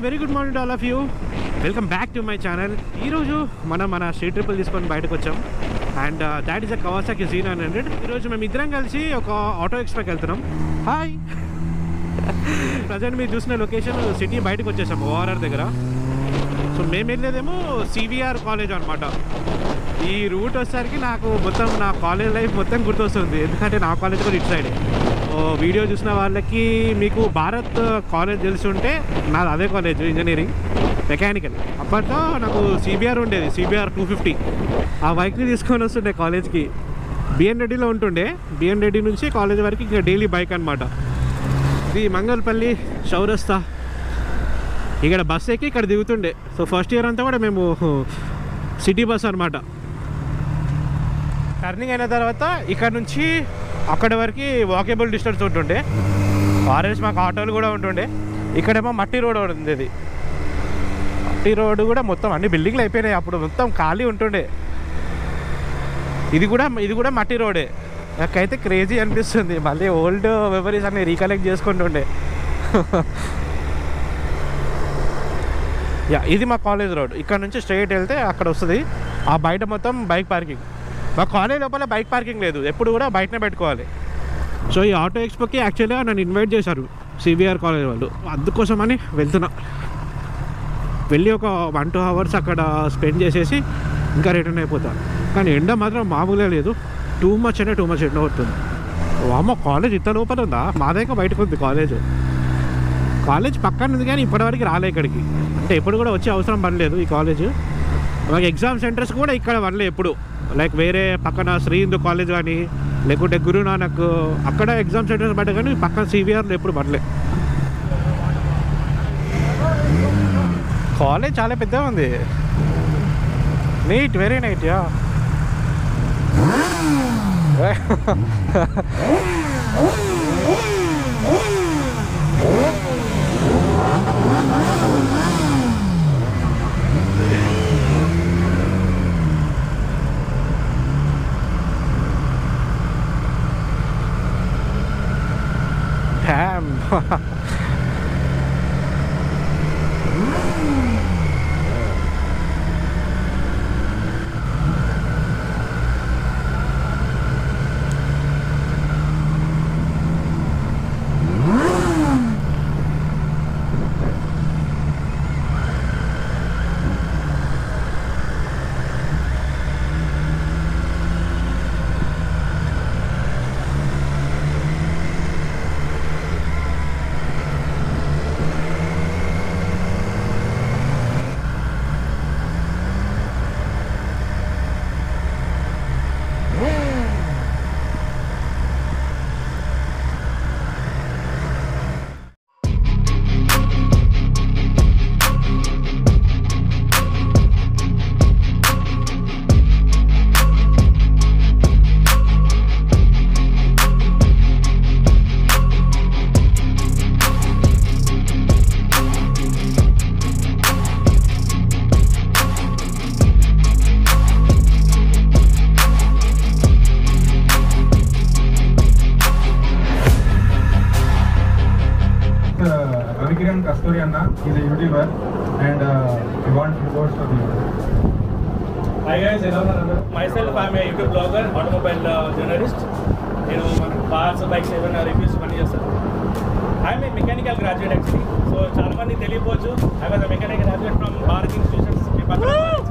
Very good morning all of you welcome back to my channel ఈరోజు మనం మన Street Triple తీసుకొని బయటకు వచ్చాం and that is a Kawasaki Z nine hundred ఈరోజు మేము ఇద్దరం కలిసి ఒక ఆటో ఎక్స్ట్రాకి వెళ్తున్నాం హాయ్ ప్రజెంట్ మీరు చూసిన లొకేషన్ సిటీ బయటకు వచ్చేసాం ఓఆర్ఆర్ దగ్గర సో మేము వెళ్ళేదేమో సివిఆర్ కాలేజ్ అనమాట ఈ రూట్ వచ్చేసరికి నాకు మొత్తం నా కాలేజ్ లైఫ్ మొత్తం గుర్తొస్తుంది ఎందుకంటే నా కాలేజ్ కూడా ఇటు సైడే ఓ వీడియో చూసిన వాళ్ళకి మీకు భారత్ కాలేజ్ తెలిసి ఉంటే నాది అదే కాలేజ్ ఇంజనీరింగ్ మెకానికల్ అప్పట్లో నాకు సిబిఆర్ ఉండేది సిబిఆర్ టూ ఫిఫ్టీ ఆ బైక్ని తీసుకొని వస్తుండే కాలేజ్కి బిఎన్ రెడ్డిలో ఉంటుండే బిఎన్ రెడ్డి నుంచి కాలేజ్ వరకు ఇంకా డైలీ బైక్ అనమాట ఇది మంగళపల్లి చౌరస్తా ఇక్కడ బస్ ఎక్కి ఇక్కడ దిగుతుండే సో ఫస్ట్ ఇయర్ అంతా కూడా మేము సిటీ బస్ అనమాట టర్నింగ్ అయిన తర్వాత ఇక్కడ నుంచి అక్కడి వరకు వాకేబుల్ డిస్టెన్స్ ఉంటుండే ఆర్ఎస్ మాకు ఆటోలు కూడా ఉంటుండే ఇక్కడేమో మట్టి రోడ్ ఉంది ఇది మట్టి రోడ్ కూడా మొత్తం అన్ని బిల్డింగ్లు అయిపోయినాయి అప్పుడు మొత్తం ఖాళీ ఉంటుండే ఇది కూడా ఇది కూడా మట్టి రోడే నాకైతే క్రేజీ అనిపిస్తుంది మళ్ళీ ఓల్డ్ మెమరీస్ అన్ని రీకలెక్ట్ చేసుకుంటుండే యా ఇది మా కాలేజ్ రోడ్ ఇక్కడ నుంచి స్ట్రైట్ వెళ్తే అక్కడ వస్తుంది ఆ బయట మొత్తం బైక్ పార్కింగ్ మా కాలేజ్ లోపల బైక్ పార్కింగ్ లేదు ఎప్పుడు కూడా బయటనే పెట్టుకోవాలి సో ఈ ఆటో ఎక్స్పోకి యాక్చువల్గా నన్ను ఇన్వైట్ చేశారు సిబిఆర్ కాలేజ్ వాళ్ళు అందుకోసమని వెళ్తున్నా వెళ్ళి ఒక వన్ టూ అవర్స్ అక్కడ స్పెండ్ చేసేసి ఇంకా రిటర్న్ అయిపోతా కానీ ఎండ మాత్రం మామూలుగా లేదు టూ మచ్ అంటే టూ మచ్ ఎండ పడుతుంది అమ్మ కాలేజ్ ఇంత లోపల ఉందా మా దగ్గర బయటకు ఉంది కాలేజ్ కాలేజ్ పక్కన ఉంది కానీ ఇప్పటివరకు రాలే ఇక్కడికి అంటే ఎప్పుడు కూడా వచ్చే అవసరం పడలేదు ఈ కాలేజ్ మాకు ఎగ్జామ్ సెంటర్స్ కూడా ఇక్కడ పడలే ఎప్పుడు లైక్ వేరే పక్కన శ్రీ హిందూ కాలేజ్ కానీ లేకుంటే గురునానక్ అక్కడ ఎగ్జామ్ సెంటర్స్ పడ్డా కానీ పక్కన సివిఆర్లో ఎప్పుడు పడలే కాలేజ్ చాలా పెద్దగా ఉంది neat very night yeah Damn. uh, Ravikiran Kasturi Anna. He's a YouTuber and uh, he wants reports of you. Hi guys, hello. Myself, I'm a YouTube blogger, automobile uh, journalist. నేను మన cars bikes ఏమైనా reviews పని చేస్తాను I'm a mechanical graduate actually so చాలా మంది తెలియపోవచ్చు I was mechanical graduate from Bharat institutions మీ పక్కన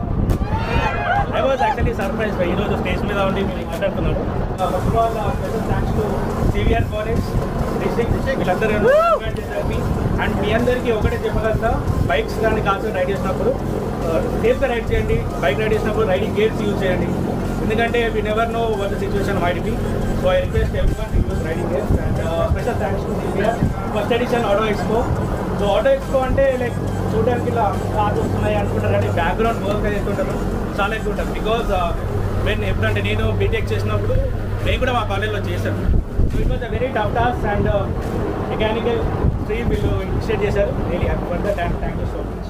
ఐ వాజ్ యాక్చువల్లీ సర్ప్రైజ్ ఈ రోజు స్టేజ్ మీద ఉండి మీరు మాట్లాడుతున్నాడు first of all special thanks to CVR college district వీళ్ళందరూ ఇన్వైట్ చేశారు మీ అండ్ మీ అందరికీ ఒకటే చెప్పగలుగుతా బైక్స్ కానీ కార్స్ రైడ్ చేసినప్పుడు సేఫ్గా రైడ్ చేయండి బైక్ రైడ్ చేసినప్పుడు రైడింగ్ గేర్స్ యూజ్ చేయండి ఎందుకంటే we never know one the situation might be so I request everyone to use riding gears and special thanks to CVR first edition auto expo so auto expo అంటే like చూడడానికి ఇలా cars వస్తున్నాయి అనుకుంటారు కానీ background work అయితే ఉంటారు చాలా ఎక్కువ ఉంటుంది బికాజ్ వెన్ ఎప్పుడంటే నేను బీటెక్ చేసినప్పుడు నేను కూడా మా కాలేజ్లో చేశాను so it was a very tough task and mechanical stream వీళ్ళు ఇనిషియేట్ చేశారు really happy for that and thank you so much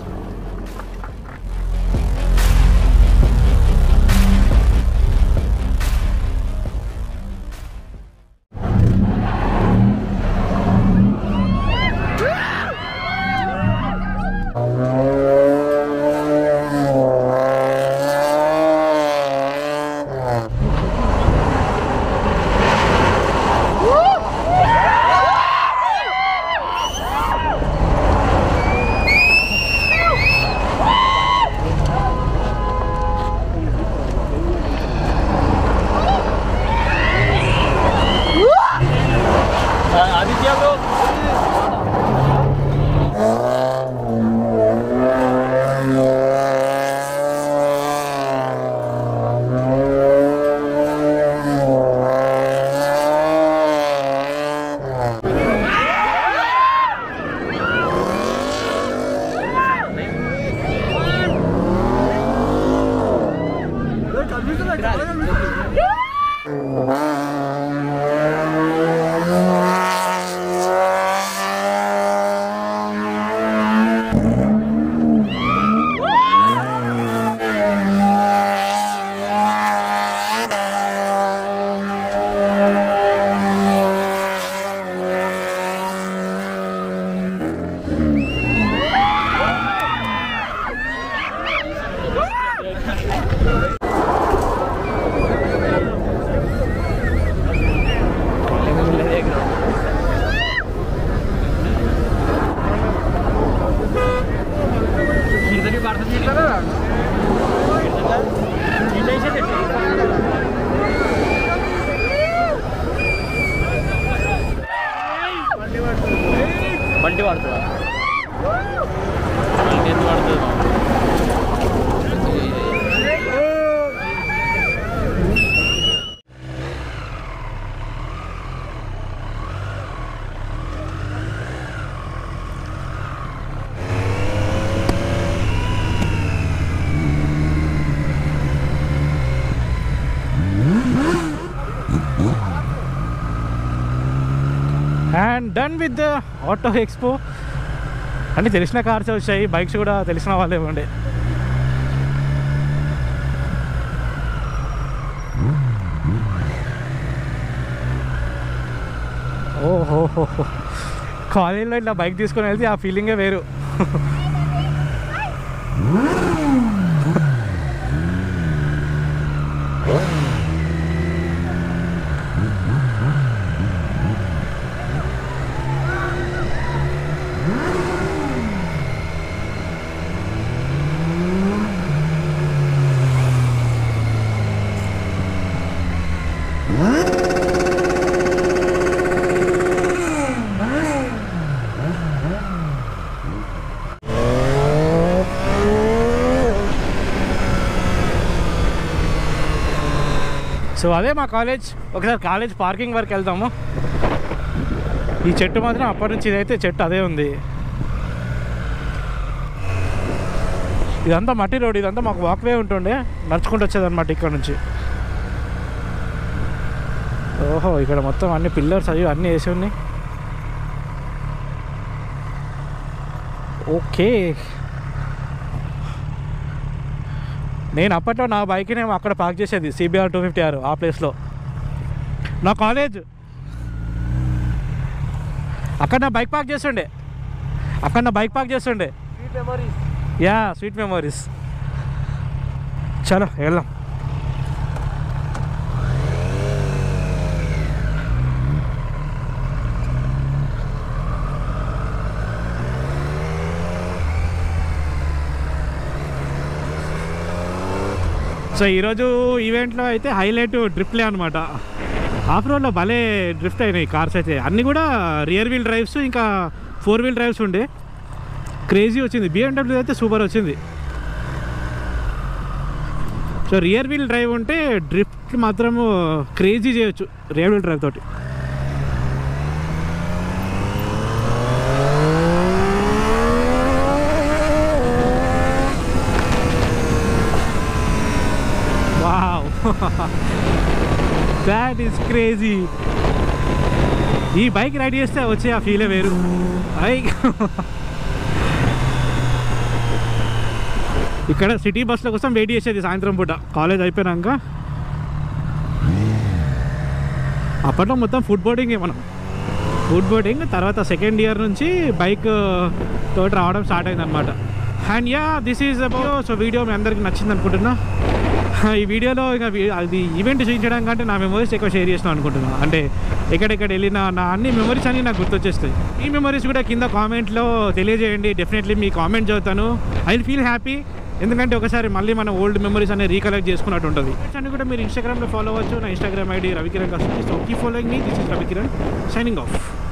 బండి పడుతుందా బండి ఎందుకు పడుతుంది and done with the auto expo అన్ని తెలిసిన కార్స్ వచ్చాయి బైక్స్ కూడా తెలిసిన వాళ్ళే ఉండే ఓహో కాలేజీలో ఇట్లా బైక్ తీసుకొని వెళ్తే ఆ ఫీలింగే వేరు సో అదే మా కాలేజ్ ఒకసారి కాలేజ్ పార్కింగ్ వరకు వెళ్దాము ఈ చెట్టు మాత్రం అప్పటి నుంచి ఇదైతే చెట్టు అదే ఉంది ఇదంతా మట్టి రోడ్ ఇదంతా మాకు వాక్వే ఉంటుండే నడుచుకుంటూ వచ్చేదన్నమాట ఇక్కడ నుంచి ఓహో ఇక్కడ మొత్తం అన్ని పిల్లర్స్ అవి అన్నీ వేసి ఉన్నాయి ఓకే నేను అప్పట్లో నా బైక్ని అక్కడ పార్క్ చేసేది సిబిఆర్ టూ ఫిఫ్టీ ఆర్ ఆ ప్లేస్లో నా కాలేజ్ అక్కడ నా బైక్ పార్క్ చేస్తుండే అక్కడ నా బైక్ పార్క్ చేస్తుండే యా స్వీట్ మెమరీస్ చలో వెళ్దాం సో ఈరోజు ఈవెంట్లో అయితే హైలైట్ డ్రిఫ్ట్లే అనమాట ఆఫ్ రోడ్లో భలే డ్రిఫ్ట్ అయినాయి కార్స్ అయితే అన్నీ కూడా రియర్ వీల్ డ్రైవ్స్ ఇంకా ఫోర్ వీల్ డ్రైవ్స్ ఉండే క్రేజీ వచ్చింది బిఎండబ్ల్యూ అయితే సూపర్ వచ్చింది సో రియర్ వీల్ డ్రైవ్ ఉంటే డ్రిఫ్ట్ మాత్రము క్రేజీ చేయొచ్చు రియర్ వీల్ డ్రైవ్ తోటి వావ్ దాట్ ఈస్ క్రేజీ ఈ బైక్ రైడ్ చేస్తే వచ్చే ఆ ఫీలే వేరు ఐ ఇక్కడ సిటీ బస్సుల కోసం వెయిట్ చేసేది సాయంత్రం పూట కాలేజ్ అయిపోయినాక అప్పట్లో మొత్తం ఫుడ్ బోర్డింగే మనం ఫుడ్ బోర్డింగ్ తర్వాత సెకండ్ ఇయర్ నుంచి బైక్ తోటి రావడం స్టార్ట్ అయింది అనమాట and yeah this is about so video మీ అందరికి నచ్చింది అనుకుంటున్నా ఈ వీడియోలో ఇంకా వి- అది ఈవెంట్ చూపించడం కంటే నా మెమరీస్ ఎక్కువ షేర్ చేసిన అనుకుంటున్నాను అంటే ఎక్కడెక్కడ వెళ్ళినా నా అన్ని మెమరీస్ అన్ని నాకు గుర్తొచ్చేస్తాయి ఈ మెమరీస్ కూడా కింద కామెంట్లో తెలియజేయండి డెఫినెట్లీ మీ కామెంట్ చదువుతాను ఐ ఫీల్ హ్యాపీ ఎందుకంటే ఒకసారి మళ్ళీ మన ఓల్డ్ మెమరీస్ అనేది రీకలెక్ట్ చేసుకున్నట్టు ఉంటుంది అని కూడా మీరు ఇన్స్టాగ్రామ్లో ఫాలో అవ్వచ్చు నా ఇన్స్టాగ్రామ్ ఐడి రవికిరణ్ కస్తుంది సో కీ ఫాలోయింగ్ మీ this is Ravikiran signing of